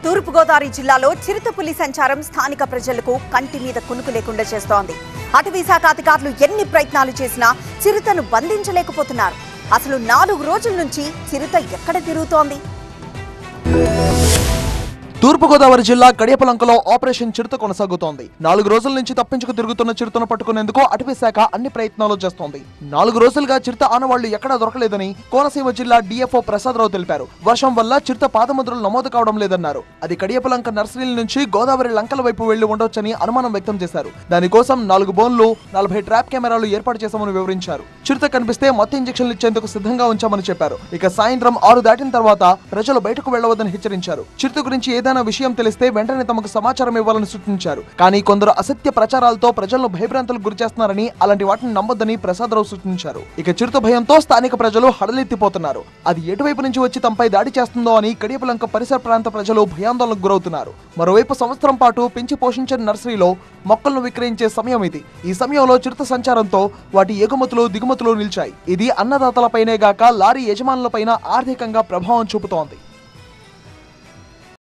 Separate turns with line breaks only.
తూర్పుగోదావరి జిల్లాలో చిరుతపులి సంచారం స్థానిక ప్రజలకు కంటి మీద కునుకు లేకుండా చేస్తోంది అటవీ శాఖ అధికారులు ఎన్ని ప్రయత్నాలు చేసినా చిరుతను బంధించలేకపోతున్నారు అసలు నాలుగు రోజుల నుంచి చిరుత ఎక్కడ తిరుగుతోంది
తూర్పుగోదావరి జిల్లా కడియపలంకలో ఆపరేషన్ చిరుత కొనసాగుతోంది నాలుగు రోజుల నుంచి తప్పించుకు తిరుగుతున్న చిరుతను పట్టుకునేందుకు అటవీ శాఖ అన్ని ప్రయత్నాలు చేస్తోంది నాలుగు రోజులుగా చిరుత ఆనవాళ్లు ఎక్కడా దొరకలేదని కోనసీమ జిల్లా డిఎఫ్ఓ ప్రసాదరావు తెలిపారు వర్షం వల్ల చిరుత పాదముద్రలు నమోదు కావడం లేదన్నారు అది కడియపలంక నర్సరీల నుంచి గోదావరి లంకల వైపు వెళ్లి ఉండొచ్చని అనుమానం వ్యక్తం చేశారు దానికోసం నాలుగు బోన్లు నలభై ట్రాప్ కెమెరాలు ఏర్పాటు చేశామని వివరించారు చిరుత కనిపిస్తే మత్తు ఇంజక్షన్లు ఇచ్చేందుకు సిద్ధంగా ఉంచామని చెప్పారు ఇక సాయంత్రం ఆరు దాటిన తర్వాత ప్రజలు బయటకు వెళ్లవద్దని హెచ్చరించారు చిరుత గురించి ఏదైనా విషయం తెలిస్తే వెంటనే తమకు సమాచారం ఇవ్వాలని సూచించారు కానీ కొందరు అసత్య ప్రచారాలతో ప్రజలను భయభ్రాంతులకు గురిచేస్తున్నారని అలాంటి వాటిని నమ్మొద్దని ప్రసాదరావు సూచించారు ఇక చిరుత భయంతో స్థానిక ప్రజలు హడలెత్తిపోతున్నారు అది ఎటువైపు నుంచి వచ్చి తమపై దాడి చేస్తుందో అని కడియపలంక పరిసర ప్రాంత ప్రజలు భయాందోళనకు గురవుతున్నారు మరోవైపు సంవత్సరం పాటు పెంచి పోషించిన నర్సరీలో మొక్కలను విక్రయించే సమయం ఇది ఈ సమయంలో చిరుత సంచారంతో వాటి ఎగుమతులు దిగుమతులు నిలిచాయి ఇది అన్నదాతలపైనే గాక లారీ యజమానులపైన ఆర్థికంగా ప్రభావం చూపుతోంది